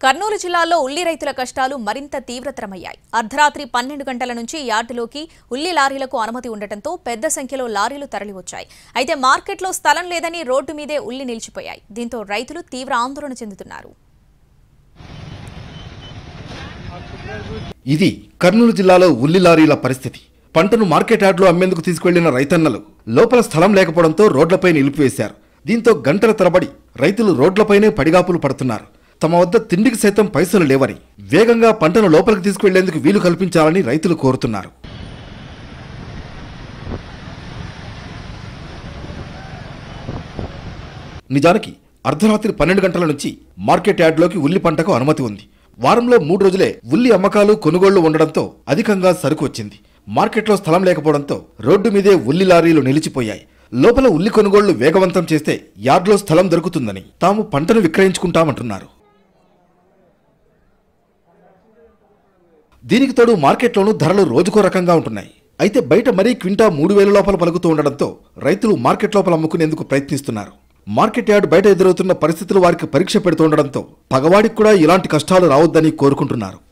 కర్నూలు జిల్లాలో ఉల్లి రైతుల కష్టాలు మరింత తీవ్రతరమయ్యాయి అర్ధరాత్రి పన్నెండు గంటల నుంచి యార్డులోకి ఉల్లి లారీలకు అనుమతి ఉండటంతో పెద్ద సంఖ్యలో లారీలు తరలివచ్చాయి అయితే మార్కెట్లో స్థలం లేదని రోడ్డు మీదే ఉల్లి నిలిచిపోయాయి దీంతో రైతులు తీవ్ర ఆందోళన చెందుతున్నారు ఇది కర్నూలు జిల్లాలో ఉల్లి లారీల పరిస్థితి పంటను మార్కెట్ యార్డ్లో అమ్మేందుకు తీసుకెళ్లిన రైతన్నలు లోపల స్థలం లేకపోవడంతో రోడ్లపై నిలిపివేశారు దీంతో గంటల తరబడి రైతులు రోడ్లపైనే పడిగాపులు పడుతున్నారు తమ వద్ద తిండికి సైతం పైసలు లేవని వేగంగా పంటను లోపలికి తీసుకెళ్లేందుకు వీలు కల్పించాలని రైతులు కోరుతున్నారు నిజానికి అర్ధరాత్రి పన్నెండు గంటల నుంచి మార్కెట్ యార్డ్లోకి ఉల్లి పంటకు అనుమతి ఉంది వారంలో మూడు రోజులే ఉల్లి అమ్మకాలు కొనుగోళ్లు ఉండడంతో అధికంగా సరుకు వచ్చింది మార్కెట్లో స్థలం లేకపోవడంతో రోడ్డు మీదే ఉల్లి లారీలు నిలిచిపోయాయి లోపల ఉల్లి కొనుగోళ్లు వేగవంతం చేస్తే యార్డ్లో స్థలం దొరుకుతుందని తాము పంటను విక్రయించుకుంటామంటున్నారు దీనికి తోడు మార్కెట్లోనూ ధరలు రోజుకో రకంగా ఉంటున్నాయి అయితే బయట మరీ క్వింటా మూడు వేల లోపల పలుకుతూ ఉండడంతో రైతులు మార్కెట్ లోపల అమ్ముకునేందుకు ప్రయత్నిస్తున్నారు మార్కెట్ యార్డ్ బయట ఎదురవుతున్న పరిస్థితులు వారికి పరీక్ష పెడుతుండడంతో పగవాడికి కూడా ఇలాంటి కష్టాలు రావద్దని కోరుకుంటున్నారు